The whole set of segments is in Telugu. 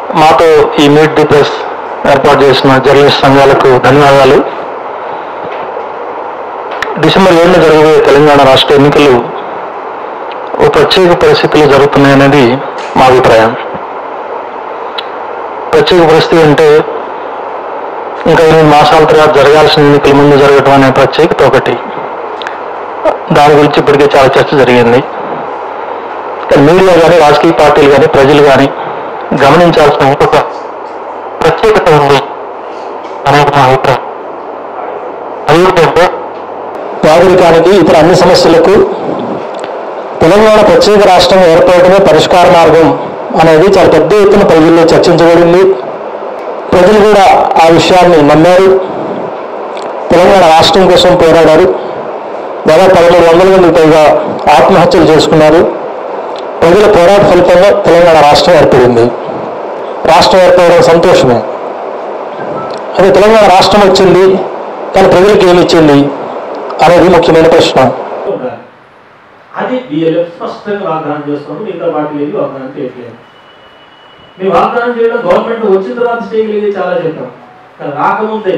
మాతో ఈ మీట్ ది ప్రెస్ ఏర్పాటు చేసిన జర్నలిస్ట్ సంఘాలకు ధన్యవాదాలు డిసెంబర్ ఏడున జరగబోయే తెలంగాణ రాష్ట్ర ఎన్నికలు ఓ ప్రత్యేక పరిస్థితులు జరుగుతున్నాయనేది మా అభిప్రాయం ప్రత్యేక పరిస్థితి అంటే ఇంకా ఎనిమిది మాసాల తర్వాత జరగాల్సిన ఎన్నికల ముందు జరగటం అనే ప్రత్యేకత ఒకటి దాని గురించి ఇప్పటికే చాలా చర్చ జరిగింది కానీ మీడియా కానీ రాజకీయ పార్టీలు కానీ ప్రజలు కానీ గమనించాల్సిన ఇంకొక ప్రత్యేకత ఉంది అనేది నా అభిప్రాయం అదేంటంటే పేదరికానికి ఇతర అన్ని సమస్యలకు తెలంగాణ ప్రత్యేక రాష్ట్రం ఏర్పడటమే పరిష్కార మార్గం అనేది చాలా పెద్ద ఎత్తున ప్రజల్లో చర్చించబడింది ప్రజలు కూడా ఆ విషయాన్ని నమ్మారు తెలంగాణ రాష్ట్రం కోసం పోరాడారు దాదాపు పదమూడు వందల మంది పైగా ఆత్మహత్యలు చేసుకున్నారు ప్రజల పోరాట ఫలితంగా తెలంగాణ రాష్ట్రం ఏర్పడింది రాష్ట్రం ఏర్పడడం సంతోషమే అదే తెలంగాణ రాష్ట్రం వచ్చింది కానీ ప్రజలకు ఏమి ఇచ్చింది అనేది ముఖ్యమైన ప్రశ్న ఉండాలి అది బిఎల్ఎఫ్ స్పష్టంగా వాగ్దానం చేస్తుంది మిగతా పార్టీలు ఏవి వాగ్దానం చేయట్లేదు మేము వాగ్దానం చేయడం గవర్నమెంట్ వచ్చిన తర్వాత చేయగలిగేది చాలా చెప్పాం కానీ రాకముందే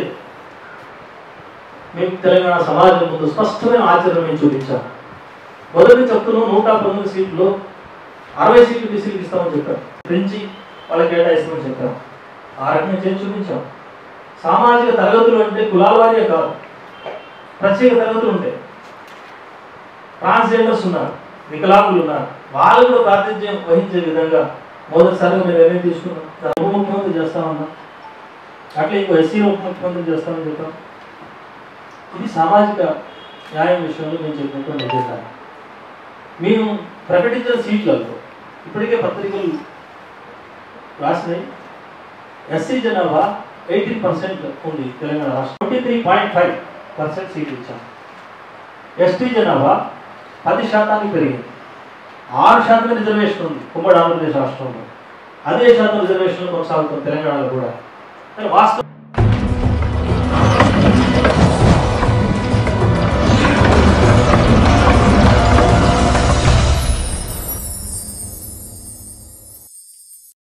మేము తెలంగాణ సమాజం ముందు స్పష్టమైన ఆచరణ మేము చూపించాం మొదటి చెప్తున్నాం నూట పంతొమ్మిది సీట్లు అరవై సీట్లు బీసీలకు ఇస్తామని చెప్పాం పెంచి వాళ్ళకి కేటాయిస్తామని చెప్పాం ఆ రకంగా చేసి చూపించాం సామాజిక తరగతులు అంటే కులాల వారియే కాదు ప్రత్యేక తరగతులు ఉంటాయి ట్రాన్స్జెండర్స్ ఉన్నారు వికలాంగులు ఉన్నారు వాళ్ళు కూడా ప్రాతినిధ్యం వహించే విధంగా మొదటిసారిగా మీరు నిర్ణయం తీసుకున్నాం దాన్ని ఉప ముఖ్యమంత్రి చేస్తామన్నా అట్లా ఇంకో ఎస్సీ ఉప ముఖ్యమంత్రి చేస్తామని చెప్పాం ఇది సామాజిక న్యాయం విషయంలో నేను చెప్పినటువంటి ఎజెండా మేము ప్రకటించిన సీట్లలో ఇప్పటికే పత్రికలు రాసినాయి ఎస్సీ జనాభా ఎయిటీన్ పర్సెంట్ ఉంది తెలంగాణ రాష్ట్రం twenty three point five percent సీట్లు ఇచ్చాం ఎస్టీ జనాభా పది శాతానికి పెరిగింది ఆరు శాతం రిజర్వేషన్ ఉంది ఉమ్మడి ఆంధ్రప్రదేశ్ రాష్ట్రంలో అదే శాతం రిజర్వేషన్ కొనసాగుతుంది తెలంగాణలో కూడా కానీ వాస్తవం